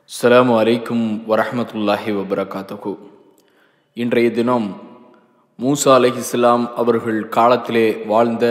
அஸ்ஸலாமு அலைக்கும் வரஹ்மத்துல்லாஹி வபரகாத்துஹு இன்றைய தினம் மூசா அலைஹிஸ்ஸலாம் அவர்கள் காலத்திலே வாழ்ந்த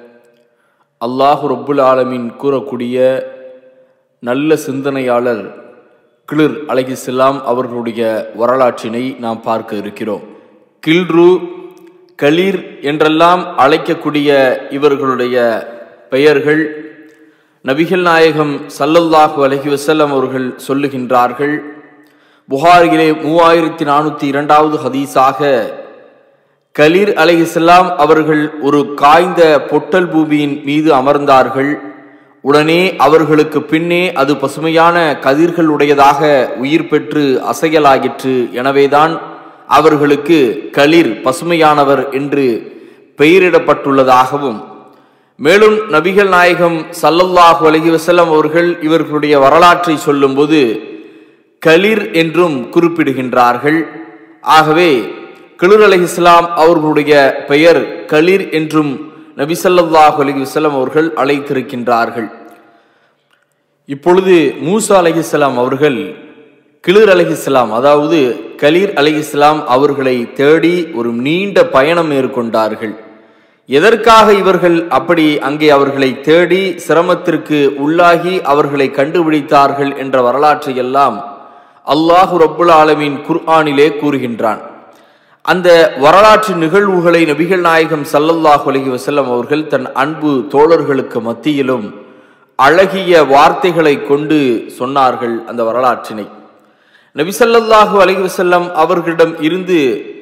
அல்லாஹு ரப்புல் ஆலமீன் கூறக்கூடிய நல்ல சிந்தனையாளர் கிளிர் அலைஹிஸ்ஸலாம் அவர்களுடைய வரலாற்றினை நாம் பார்க்க இருக்கிறோம் கில்ரு களிர் என்றெல்லாம் அழைக்கக்கூடிய இவர்களுடைய பெயர்கள் நபிகள் நாயகம் சல்லல்லாஹு அலைஹி வஸல்லம் அவர்கள் சொல்லுகின்றார்கள் புகாரிலே மூவாயிரத்தி நானூற்றி இரண்டாவது ஹதீஸாக கலீர் அலைஹிஸ்லாம் அவர்கள் ஒரு காய்ந்த பொட்டல் பூமியின் மீது அமர்ந்தார்கள் உடனே அவர்களுக்கு பின்னே அது பசுமையான கதிர்கள் உடையதாக உயிர் பெற்று அசையலாகிற்று எனவேதான் அவர்களுக்கு களிர் பசுமையானவர் என்று பெயரிடப்பட்டுள்ளதாகவும் மேலும் நபிகள் நாயகம் சல்லல்லாஹு அலைஹி வஸல்லம் அவர்கள் இவர்களுடைய வரலாற்றை சொல்லும்போது களிர் என்றும் குறிப்பிடுகின்றார்கள் ஆகவே கிளிர் அலி இஸ்லாம் அவர்களுடைய பெயர் களிர் என்றும் நபி ஸல்லல்லாஹு அலைஹி வஸல்லம் அவர்கள் அழைத்திருக்கின்றார்கள் இப்பொழுது மூசா அலைஹிஸ்ஸலாம் அவர்கள் கிளிர் அலைஹிஸ்ஸலாம் அதாவது கலீர் அலைஹிஸ்ஸலாம் அவர்களை தேடி ஒரு நீண்ட பயணம் மேற்கொண்டார்கள் எதற்காக இவர்கள் அப்படி அங்கே அவர்களை தேடி சிரமத்திற்கு உள்ளாகி அவர்களை கண்டுபிடித்தார்கள் என்ற வரலாற்றை எல்லாம் அல்லாஹு ரப்புல் ஆலமீன் குர்ஆனிலே கூறுகின்றான் அந்த வரலாற்று நிகழ்வுகளை நபிகள் நாயகம் சல்லல்லாஹு அலைஹி வஸல்லம் அவர்கள் தன் அன்பு தோழர்களுக்கு மத்தியிலும் அழகிய வார்த்தைகளை கொண்டு சொன்னார்கள் அந்த வரலாற்றினை நபி ஸல்லல்லாஹு அலைஹி வஸல்லம் அவர்களிடம் இருந்து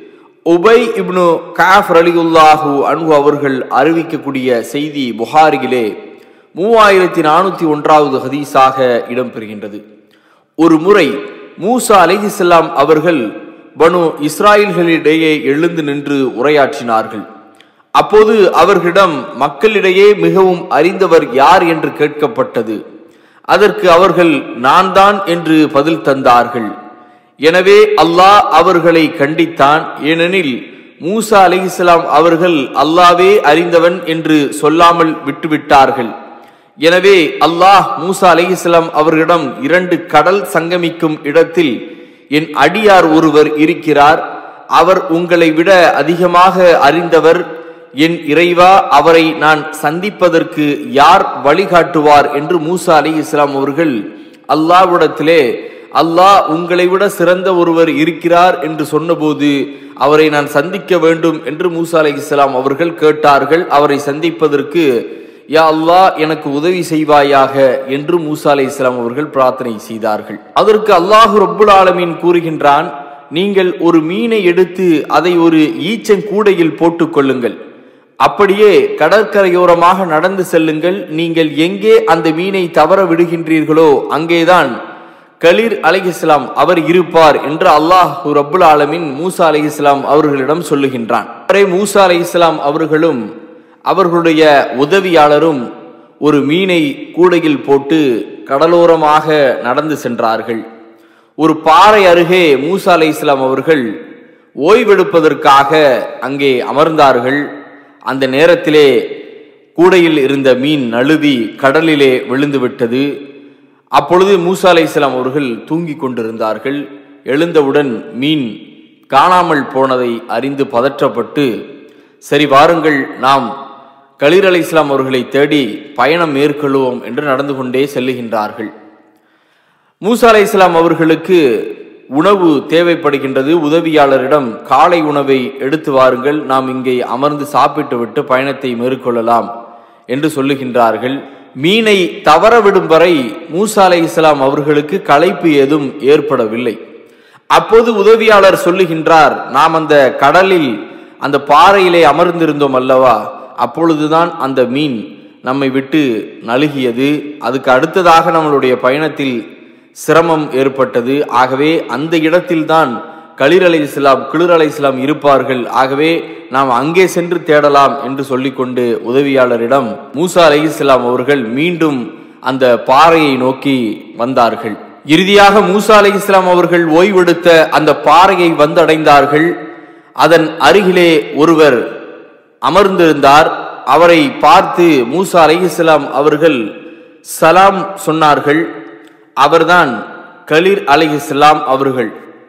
உபை இப்னு காஃப் ரலியுல்லாஹு அன்பு அவர்கள் அறிவிக்கக்கூடிய செய்தி புகாரியிலே மூவாயிரத்தி நானூற்றி ஒன்றாவது ஹதீஸாக இடம்பெறுகின்றது ஒரு முறை மூசா அலிஹிஸ்லாம் அவர்கள் பனு இஸ்ராயல்களிடையே எழுந்து நின்று உரையாற்றினார்கள் அப்போது அவர்களிடம் மக்களிடையே மிகவும் அறிந்தவர் யார் என்று கேட்கப்பட்டது அதற்கு அவர்கள் நான் தான் என்று பதில் தந்தார்கள் எனவே அல்லாஹ் அவர்களை கண்டித்தான் ஏனெனில் மூசா அலிஹிஸ்லாம் அவர்கள் அல்லாவே அறிந்தவன் என்று சொல்லாமல் விட்டுவிட்டார்கள் எனவே அல்லாஹ் மூசா அலிஹிஸ்லாம் அவர்களிடம் இரண்டு கடல் சங்கமிக்கும் இடத்தில் என் அடியார் ஒருவர் இருக்கிறார் அவர் உங்களை விட அதிகமாக அறிந்தவர் என் இறைவா அவரை நான் சந்திப்பதற்கு யார் வழிகாட்டுவார் என்று மூசா அலி இஸ்லாம் அவர்கள் அல்லாவிடத்திலே அல்லாஹ் உங்களை விட சிறந்த ஒருவர் இருக்கிறார் என்று சொன்னபோது அவரை நான் சந்திக்க வேண்டும் என்று மூசா அலி இஸ்லாம் அவர்கள் கேட்டார்கள் அவரை சந்திப்பதற்கு யா அல்லாஹ் எனக்கு உதவி செய்வாயாக என்று மூசா அலி இஸ்லாம் அவர்கள் பிரார்த்தனை செய்தார்கள் அதற்கு அல்லாஹு ரப்புல் ஆலமீன் கூறுகின்றான் நீங்கள் ஒரு மீனை எடுத்து அதை ஒரு ஈச்சங்கூடையில் போட்டுக் கொள்ளுங்கள் அப்படியே கடற்கரையோரமாக நடந்து செல்லுங்கள் நீங்கள் எங்கே அந்த மீனை தவற விடுகின்றீர்களோ அங்கேதான் கலீர் அலிஹிஸ்லாம் அவர் இருப்பார் என்று அல்லாஹ் ரப்புல் ஆலமின் மூசா அலிஹிஸ்லாம் அவர்களிடம் சொல்லுகின்றான் மூசா அலிஹிஸ்லாம் அவர்களும் அவர்களுடைய உதவியாளரும் ஒரு மீனை கூடையில் போட்டு கடலோரமாக நடந்து சென்றார்கள் ஒரு பாறை அருகே மூசா அலை இஸ்லாம் அவர்கள் ஓய்வெடுப்பதற்காக அங்கே அமர்ந்தார்கள் அந்த நேரத்திலே கூடையில் இருந்த மீன் நழுவி கடலிலே விழுந்து விட்டது அப்பொழுது மூசா அலை இஸ்லாம் அவர்கள் தூங்கி கொண்டிருந்தார்கள் எழுந்தவுடன் மீன் காணாமல் போனதை அறிந்து பதற்றப்பட்டு சரி வாருங்கள் நாம் கலீர் அலி இஸ்லாம் அவர்களை தேடி பயணம் மேற்கொள்வோம் என்று நடந்து கொண்டே செல்லுகின்றார்கள் மூசா அலை இஸ்லாம் அவர்களுக்கு உணவு தேவைப்படுகின்றது உதவியாளரிடம் காலை உணவை எடுத்து வாருங்கள் நாம் இங்கே அமர்ந்து சாப்பிட்டு விட்டு பயணத்தை மேற்கொள்ளலாம் என்று சொல்லுகின்றார்கள் மீனை தவறவிடும் வரை மூசா அலை இஸ்லாம் அவர்களுக்கு களைப்பு ஏதும் ஏற்படவில்லை அப்போது உதவியாளர் சொல்லுகின்றார் நாம் அந்த கடலில் அந்த பாறையிலே அமர்ந்திருந்தோம் அல்லவா அப்பொழுதுதான் அந்த மீன் நம்மை விட்டு நழுகியது அதுக்கு அடுத்ததாக நம்மளுடைய பயணத்தில் சிரமம் ஏற்பட்டது ஆகவே அந்த இடத்தில்தான் களிர் அலை இஸ்லாம் குளிர் அலை இஸ்லாம் இருப்பார்கள் ஆகவே நாம் அங்கே சென்று தேடலாம் என்று சொல்லிக்கொண்டு உதவியாளரிடம் மூசா அலை இஸ்லாம் அவர்கள் மீண்டும் அந்த பாறையை நோக்கி வந்தார்கள் இறுதியாக மூசா அலை இஸ்லாம் அவர்கள் ஓய்வெடுத்த அந்த பாறையை வந்தடைந்தார்கள் அதன் அருகிலே ஒருவர் அமர்ந்திருந்தார் அவரை பார்த்து மூசா அலை இஸ்லாம் அவர்கள் சலாம் சொன்னார்கள் அவர்தான் கலீர் அலைஹிஸ்லாம் அவர்கள்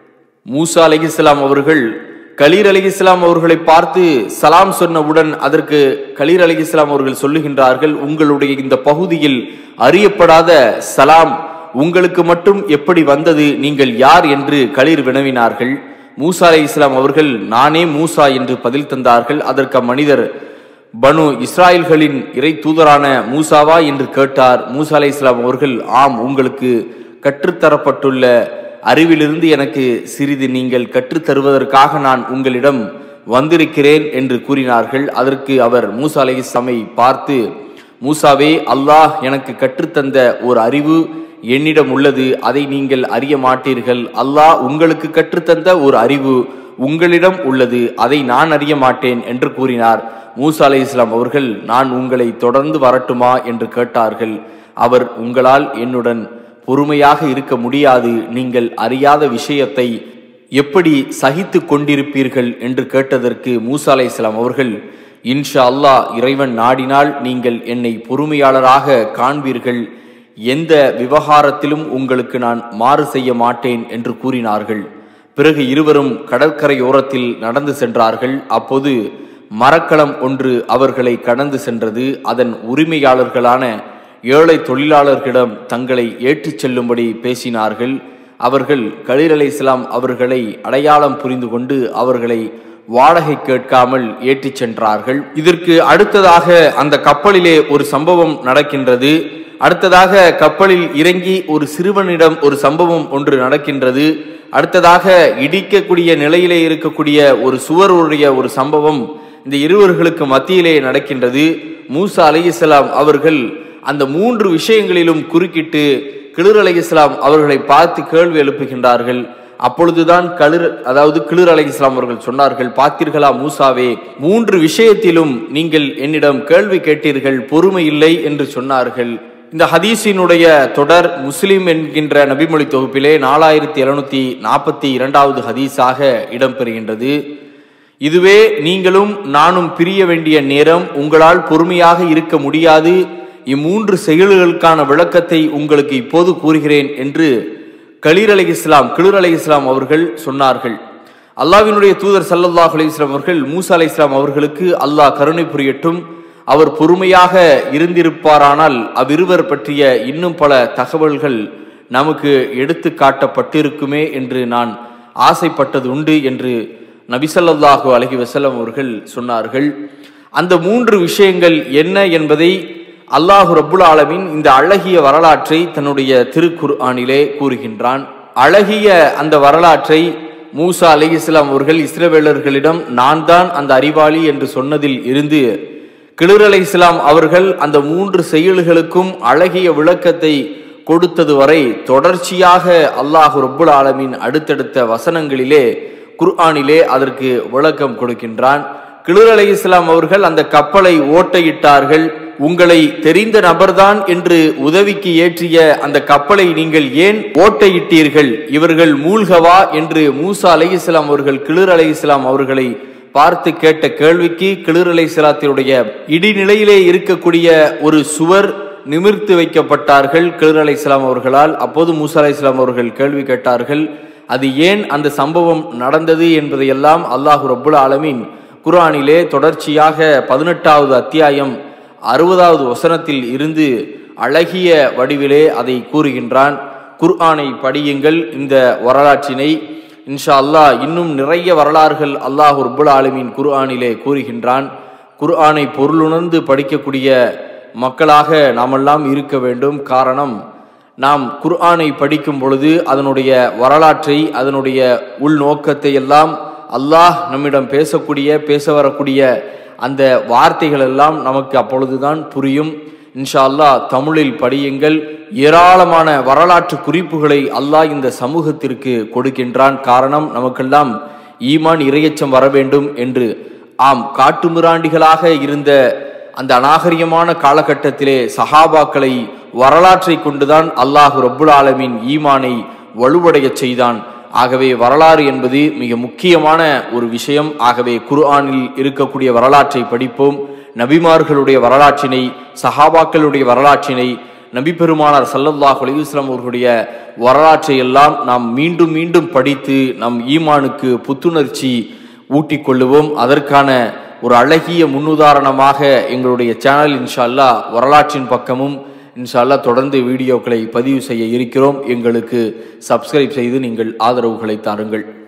மூசா அலைஹிஸ்லாம் அவர்கள் கலீர் அலைஹிஸ்லாம் அவர்களை பார்த்து சலாம் சொன்னவுடன் அதற்கு கலீர் அலைஹிஸ்லாம் அவர்கள் சொல்லுகின்றார்கள் உங்களுடைய இந்த பகுதியில் அறியப்படாத சலாம் உங்களுக்கு மட்டும் எப்படி வந்தது நீங்கள் யார் என்று கலீர் வினவினார்கள் மூசா அலை இஸ்லாம் அவர்கள் நானே மூசா என்று பதில் தந்தார்கள் அதற்கு மனிதர் பனு இஸ்ராயல்களின் இறை தூதரான மூசாவா என்று கேட்டார் மூசா அலை இஸ்லாம் அவர்கள் ஆம் உங்களுக்கு கற்றுத்தரப்பட்டுள்ள அறிவிலிருந்து எனக்கு சிறிது நீங்கள் கற்றுத்தருவதற்காக நான் உங்களிடம் வந்திருக்கிறேன் என்று கூறினார்கள் அதற்கு அவர் மூசா அலை இஸ்லாமை பார்த்து மூசாவே அல்லாஹ் எனக்கு கற்றுத்தந்த ஒரு அறிவு என்னிடம் உள்ளது அதை நீங்கள் அறிய மாட்டீர்கள் அல்லாஹ் உங்களுக்கு கற்றுத்தந்த ஒரு அறிவு உங்களிடம் உள்ளது அதை நான் அறிய மாட்டேன் என்று கூறினார் மூசா அலை இஸ்லாம் அவர்கள் நான் உங்களை தொடர்ந்து வரட்டுமா என்று கேட்டார்கள் அவர் உங்களால் என்னுடன் பொறுமையாக இருக்க முடியாது நீங்கள் அறியாத விஷயத்தை எப்படி சகித்து கொண்டிருப்பீர்கள் என்று கேட்டதற்கு மூசா அலை இஸ்லாம் அவர்கள் இன்ஷா அல்லாஹ் இறைவன் நாடினால் நீங்கள் என்னை பொறுமையாளராக காண்பீர்கள் எந்த விவகாரத்திலும் உங்களுக்கு நான் மாறு செய்ய மாட்டேன் என்று கூறினார்கள் பிறகு இருவரும் கடற்கரையோரத்தில் நடந்து சென்றார்கள் அப்போது மரக்கலம் ஒன்று அவர்களை கடந்து சென்றது அதன் உரிமையாளர்களான ஏழை தொழிலாளர்களிடம் தங்களை ஏற்றிச் செல்லும்படி பேசினார்கள் அவர்கள் கலீர் அலை இஸ்லாம் அவர்களை அடையாளம் புரிந்து கொண்டு அவர்களை வாடகை கேட்காமல் ஏற்றிச் சென்றார்கள் இதற்கு அடுத்ததாக அந்த கப்பலிலே ஒரு சம்பவம் நடக்கின்றது அடுத்ததாக கப்பலில் இறங்கி ஒரு சிறுவனிடம் ஒரு சம்பவம் ஒன்று நடக்கின்றது அடுத்ததாக இடிக்கக்கூடிய நிலையிலே இருக்கக்கூடிய ஒரு சுவருடைய ஒரு சம்பவம் இந்த இருவர்களுக்கு மத்தியிலே நடக்கின்றது மூசா அலைஹிஸ்ஸலாம் அவர்கள் அந்த மூன்று விஷயங்களிலும் குறுக்கிட்டு கிளிர் அலைஹிஸ்ஸலாம் அவர்களை பார்த்து கேள்வி எழுப்புகின்றார்கள் அப்பொழுதுதான் களிர் அதாவது கிளிர் அலைஹிஸ்ஸலாம் அவர்கள் சொன்னார்கள் பார்த்தீர்களா மூசாவே மூன்று விஷயத்திலும் நீங்கள் என்னிடம் கேள்வி கேட்டீர்கள் பொறுமை இல்லை என்று சொன்னார்கள் இந்த ஹதீஸினுடைய தொடர் முஸ்லிம் என்கின்ற நபிமொழி தொகுப்பிலே நாலாயிரத்தி எழுநூத்தி நாற்பத்தி இரண்டாவது ஹதீஸாக இடம்பெறுகின்றது இதுவே நீங்களும் நானும் பிரிய வேண்டிய நேரம் உங்களால் பொறுமையாக இருக்க முடியாது இம்மூன்று செயல்களுக்கான விளக்கத்தை உங்களுக்கு இப்போது கூறுகிறேன் என்று கலீர் அலை இஸ்லாம் கிளிர் அலை இஸ்லாம் அவர்கள் சொன்னார்கள் அல்லாவினுடைய தூதர் சல்லல்லாஹ் அலைஹிஸ்லாம் அவர்கள் மூசா அலை இஸ்லாம் அவர்களுக்கு அல்லாஹ் கருணை புரியட்டும் அவர் பொறுமையாக இருந்திருப்பாரானால் அவ்விருவர் பற்றிய இன்னும் பல தகவல்கள் நமக்கு எடுத்து காட்டப்பட்டிருக்குமே என்று நான் ஆசைப்பட்டது உண்டு என்று நபிசல்லாஹு அலஹி வசல்லம் அவர்கள் சொன்னார்கள் அந்த மூன்று விஷயங்கள் என்ன என்பதை அல்லாஹு ரப்புல் ஆலமின் இந்த அழகிய வரலாற்றை தன்னுடைய திருக்குர்ஆனிலே கூறுகின்றான் அழகிய அந்த வரலாற்றை மூசா அலி இஸ்லாம் அவர்கள் இஸ்ரவேலர்களிடம் நான் தான் அந்த அறிவாளி என்று சொன்னதில் இருந்து கிளிர் அலை இஸ்லாம் அவர்கள் அந்த மூன்று செயல்களுக்கும் அழகிய விளக்கத்தை கொடுத்தது வரை தொடர்ச்சியாக அல்லாஹு ரப்புல் ஆலமின் அடுத்தடுத்த வசனங்களிலே குர்ஆனிலே அதற்கு விளக்கம் கொடுக்கின்றான் கிளிர் அலை இஸ்லாம் அவர்கள் அந்த கப்பலை ஓட்டையிட்டார்கள் உங்களை தெரிந்த நபர்தான் என்று உதவிக்கு ஏற்றிய அந்த கப்பலை நீங்கள் ஏன் ஓட்டையிட்டீர்கள் இவர்கள் மூழ்கவா என்று மூசா அலை இஸ்லாம் அவர்கள் கிளிர் அலை இஸ்லாம் அவர்களை பார்த்து கேட்ட கேள்விக்கு கிளிர் அலை இஸ்லாத்தினுடைய இடிநிலையிலே இருக்கக்கூடிய ஒரு சுவர் நிமிர்த்து வைக்கப்பட்டார்கள் கிளிர் அலை இஸ்லாம் அவர்களால் அப்போது மூசா அலை இஸ்லாம் அவர்கள் கேள்வி கேட்டார்கள் அது ஏன் அந்த சம்பவம் நடந்தது என்பதையெல்லாம் அல்லாஹு ரப்புல் ஆலமீன் குர்ஆனிலே தொடர்ச்சியாக பதினெட்டாவது அத்தியாயம் அறுபதாவது வசனத்தில் இருந்து அழகிய வடிவிலே அதை கூறுகின்றான் குர்ஆனை படியுங்கள் இந்த வரலாற்றினை இன்ஷா அல்லாஹ் இன்னும் நிறைய வரலாறுகள் அல்லாஹ் ரப்புல் ஆலமீன் குர்ஆனிலே கூறுகின்றான் குர்ஆனை பொருளுணர்ந்து படிக்கக்கூடிய மக்களாக நாமெல்லாம் இருக்க வேண்டும் காரணம் நாம் குர்ஆனை படிக்கும் பொழுது அதனுடைய வரலாற்றை அதனுடைய உள்நோக்கத்தை எல்லாம் அல்லாஹ் நம்மிடம் பேசக்கூடிய பேச வரக்கூடிய அந்த வார்த்தைகள் எல்லாம் நமக்கு அப்பொழுதுதான் புரியும் இன்ஷா அல்லாஹ் தமிழில் படியுங்கள் ஏராளமான வரலாற்று குறிப்புகளை அல்லாஹ் இந்த சமூகத்திற்கு கொடுக்கின்றான் காரணம் நமக்கெல்லாம் ஈமான் இரையச்சம் வர வேண்டும் என்று ஆம் காட்டுமிராண்டிகளாக இருந்த அந்த அநாகரிகமான காலகட்டத்திலே சஹாபாக்களை வரலாற்றை கொண்டுதான் அல்லாஹு ரப்புல் ஆலமின் ஈமானை வலுவடையச் செய்தான் ஆகவே வரலாறு என்பது மிக முக்கியமான ஒரு விஷயம் ஆகவே குர்ஆனில் இருக்கக்கூடிய வரலாற்றை படிப்போம் நபிமார்களுடைய வரலாற்றினை சஹாபாக்களுடைய வரலாற்றினை நபி பெருமானார் சல்லல்லாஹ் அலையுஸ்லாம் அவர்களுடைய வரலாற்றை எல்லாம் நாம் மீண்டும் மீண்டும் படித்து நம் ஈமானுக்கு புத்துணர்ச்சி ஊட்டிக் கொள்ளுவோம் அதற்கான ஒரு அழகிய முன்னுதாரணமாக எங்களுடைய சேனல் இன்ஷா அல்லாஹ் வரலாற்றின் பக்கமும் இன்ஷா அல்லாஹ் தொடர்ந்து வீடியோக்களை பதிவு செய்ய இருக்கிறோம் எங்களுக்கு சப்ஸ்கிரைப் செய்து நீங்கள் ஆதரவுகளை தாருங்கள்